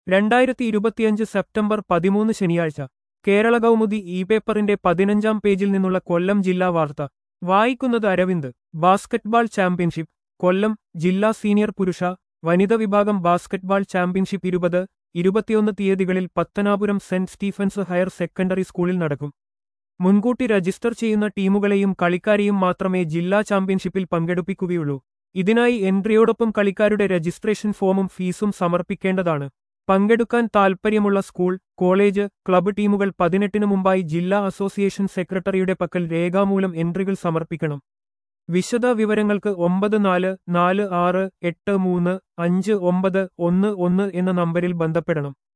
രണ്ടായിരത്തി ഇരുപത്തിയഞ്ച് സെപ്റ്റംബർ പതിമൂന്ന് ശനിയാഴ്ച കേരള കൗമുദി ഇ പേപ്പറിന്റെ പതിനഞ്ചാം പേജിൽ നിന്നുള്ള കൊല്ലം ജില്ലാ വാർത്ത വായിക്കുന്നത് അരവിന്ദ് ബാസ്കറ്റ്ബാൾ ചാമ്പ്യൻഷിപ്പ് കൊല്ലം ജില്ലാ സീനിയർ പുരുഷ വനിത വിഭാഗം ബാസ്കറ്റ്ബാൾ ചാമ്പ്യൻഷിപ്പ് ഇരുപത് ഇരുപത്തിയൊന്ന് തീയതികളിൽ Pathanapuram saint Stephen's higher secondary സ്കൂളിൽ നടക്കും മുൻകൂട്ടി രജിസ്റ്റർ ചെയ്യുന്ന ടീമുകളെയും കളിക്കാരെയും മാത്രമേ ജില്ലാ ചാമ്പ്യൻഷിപ്പിൽ പങ്കെടുപ്പിക്കുകയുള്ളൂ ഇതിനായി എൻട്രിയോടൊപ്പം കളിക്കാരുടെ രജിസ്ട്രേഷൻ ഫോമും ഫീസും സമർപ്പിക്കേണ്ടതാണ് പങ്കെടുക്കാൻ താൽപ്പര്യമുള്ള സ്കൂൾ കോളേജ് ക്ലബ്ബ് ടീമുകൾ പതിനെട്ടിനു മുമ്പായി ജില്ലാ അസോസിയേഷൻ സെക്രട്ടറിയുടെ പക്കൽ രേഖാമൂലം എൻട്രികൾ സമർപ്പിക്കണം വിശദ വിവരങ്ങൾക്ക് ഒമ്പത് നാല് നാല് ആറ് എട്ട് മൂന്ന് അഞ്ച് ഒമ്പത് ഒന്ന് ഒന്ന് എന്ന നമ്പരിൽ ബന്ധപ്പെടണം